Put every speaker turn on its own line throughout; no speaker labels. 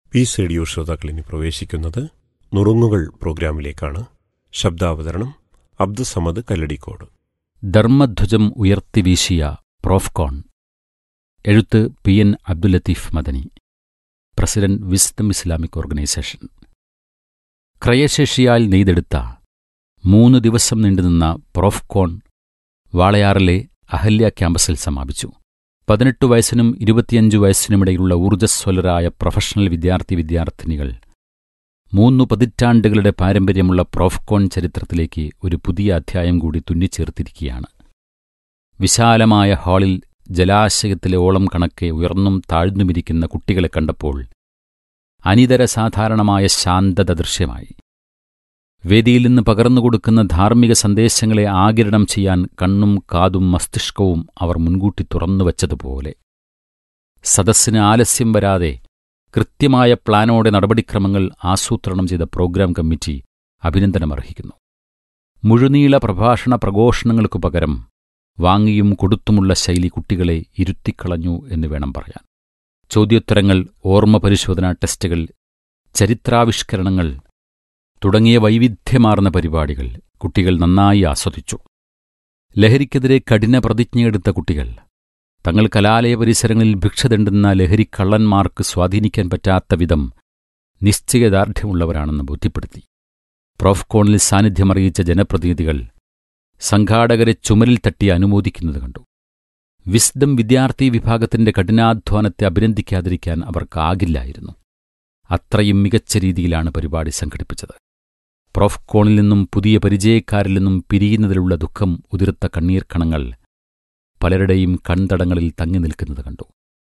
piece radio ശ്രോതാക്കൾ ഇനി പ്രവേശിക്കുന്നത് നുറുങ്ങുകൾ പ്രോഗ്രാമിലേക്കാണ് ശബ്ദാവതരണം അബ്ദുസമദ് കല്ലടിക്കോട്
ധർമ്മധ്വജം ഉയർത്തിവീശിയ പ്രോഫ്കോൺ എഴുത്ത് P N Abdul Latheef Madani president Wisdom Islamic Organisation ക്രയശേഷിയാൽ നെയ്തെടുത്ത മൂന്ന് ദിവസം നീണ്ടുനിന്ന പ്രോഫ്കോൺ വാളയാറിലെ അഹല്യ ക്യാമ്പസിൽ സമാപിച്ചു പതിനെട്ട് വയസ്സിനും ഇരുപത്തിയഞ്ച് വയസ്സിനുമിടയിലുള്ള ഊർജ്ജസ്വലരായ പ്രൊഫഷണൽ വിദ്യാർത്ഥി വിദ്യാർത്ഥിനികൾ മൂന്നു പതിറ്റാണ്ടുകളുടെ പാരമ്പര്യമുള്ള പ്രോഫ്കോൺ ചരിത്രത്തിലേക്ക് ഒരു പുതിയ അധ്യായം കൂടി തുന്നിച്ചേർത്തിരിക്കുകയാണ് വിശാലമായ ഹാളിൽ ജലാശയത്തിലെ ഓളം കണക്കെ ഉയർന്നും താഴ്ന്നുമിരിക്കുന്ന കുട്ടികളെ കണ്ടപ്പോൾ അനിതര സാധാരണമായ ശാന്തത ദൃശ്യമായി വേദിയിൽ നിന്ന് പകർന്നുകൊടുക്കുന്ന ധാർമ്മിക സന്ദേശങ്ങളെ ആകിരണം ചെയ്യാൻ കണ്ണും കാതും മസ്തിഷ്കവും അവർ മുൻകൂട്ടി തുറന്നുവച്ചതുപോലെ സദസ്സിന് ആലസ്യം വരാതെ കൃത്യമായ പ്ലാനോടെ നടപടിക്രമങ്ങൾ ആസൂത്രണം ചെയ്ത പ്രോഗ്രാം കമ്മിറ്റി അഭിനന്ദനമർഹിക്കുന്നു മുഴുനീള പ്രഭാഷണ പ്രഘോഷണങ്ങൾക്കു പകരം വാങ്ങിയും കൊടുത്തുമുള്ള ശൈലി കുട്ടികളെ ഇരുത്തിക്കളഞ്ഞു എന്ന് വേണം പറയാൻ ചോദ്യോത്തരങ്ങൾ ഓർമ്മ പരിശോധന ടെസ്റ്റുകൾ ചരിത്രാവിഷ്കരണങ്ങൾ തുടങ്ങിയ വൈവിധ്യമാർന്ന പരിപാടികൾ കുട്ടികൾ നന്നായി ആസ്വദിച്ചു ലഹരിക്കെതിരെ കഠിന പ്രതിജ്ഞയെടുത്ത കുട്ടികൾ തങ്ങൾ കലാലയ പരിസരങ്ങളിൽ ഭിക്ഷ തെണ്ടുന്ന ലഹരിക്കള്ളന്മാർക്ക് സ്വാധീനിക്കാൻ പറ്റാത്ത വിധം നിശ്ചയദാർഢ്യമുള്ളവരാണെന്ന് ബോധ്യപ്പെടുത്തി പ്രോഫ്കോണിൽ സാന്നിധ്യമറിയിച്ച ജനപ്രതിനിധികൾ സംഘാടകരെ ചുമരിൽ തട്ടി അനുമോദിക്കുന്നത് കണ്ടു വിസ്ഡം വിദ്യാർത്ഥി വിഭാഗത്തിന്റെ കഠിനാധ്വാനത്തെ അഭിനന്ദിക്കാതിരിക്കാൻ അവർക്കാകില്ലായിരുന്നു അത്രയും മികച്ച രീതിയിലാണ് പരിപാടി സംഘടിപ്പിച്ചത് പ്രോഫ്കോണിൽ നിന്നും പുതിയ പരിചയക്കാരിൽ നിന്നും പിരിയുന്നതിലുള്ള ദുഃഖം ഉതിർത്ത കണ്ണീർക്കണങ്ങൾ പലരുടെയും കൺതടങ്ങളിൽ തങ്ങി നിൽക്കുന്നത് കണ്ടു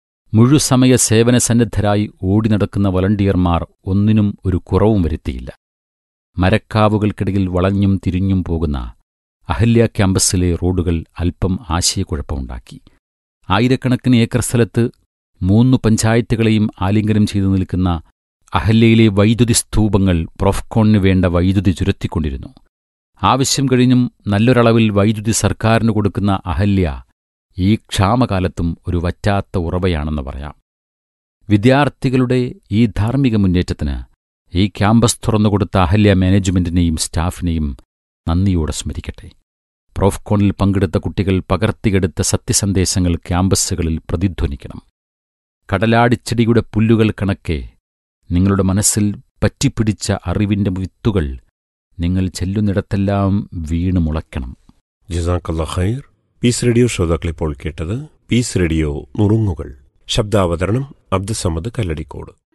മുഴുസമയ സേവന സന്നദ്ധരായി ഓടി നടക്കുന്ന വളണ്ടിയർമാർ ഒന്നിനും ഒരു കുറവും വരുത്തിയില്ല മരക്കാവുകൾക്കിടയിൽ വളഞ്ഞും തിരിഞ്ഞും പോകുന്ന അഹല്യ ക്യാമ്പസിലെ റോഡുകൾ അല്പം ആശയക്കുഴപ്പമുണ്ടാക്കി ആയിരക്കണക്കിന് ഏക്കർ സ്ഥലത്ത് മൂന്നു പഞ്ചായത്തുകളെയും ആലിംഗനം ചെയ്തു നിൽക്കുന്ന അഹല്യയിലെ വൈദ്യുതി സ്തൂപങ്ങൾ പ്രോഫ്കോണിന് വേണ്ട വൈദ്യുതി ചുരത്തിക്കൊണ്ടിരുന്നു ആവശ്യം കഴിഞ്ഞും നല്ലൊരളവിൽ വൈദ്യുതി സർക്കാരിന് കൊടുക്കുന്ന അഹല്യ ഈ ക്ഷാമകാലത്തും ഒരു വറ്റാത്ത ഉറവയാണെന്ന് പറയാം വിദ്യാർത്ഥികളുടെ ഈ ധാർമ്മിക മുന്നേറ്റത്തിന് ഈ ക്യാമ്പസ് തുറന്നുകൊടുത്ത അഹല്യ മാനേജ്മെന്റിനെയും സ്റ്റാഫിനെയും നന്ദിയോടെ സ്മരിക്കട്ടെ പ്രോഫ്കോണിൽ പങ്കെടുത്ത കുട്ടികൾ പകർത്തിയെടുത്ത സത്യസന്ദേശങ്ങൾ ക്യാമ്പസുകളിൽ പ്രതിധ്വനിക്കണം കടലാടിച്ചെടിയുടെ പുല്ലുകൾ കണക്കെ നിങ്ങളുടെ മനസ്സിൽ പറ്റിപ്പിടിച്ച അറിവിന്റെ വിത്തുകൾ നിങ്ങൾ ചെല്ലുന്നിടത്തെല്ലാം വീണു മുളയ്ക്കണം
ജസാക്കല്ല ഖൈർ പീസ് റേഡിയോ ശ്രോതാക്കൾ ഇപ്പോൾ കേട്ടത് പീസ് റേഡിയോ നുറുങ്ങുകൾ ശബ്ദാവതരണം അബ്ദുസമദ് കല്ലടിക്കോട്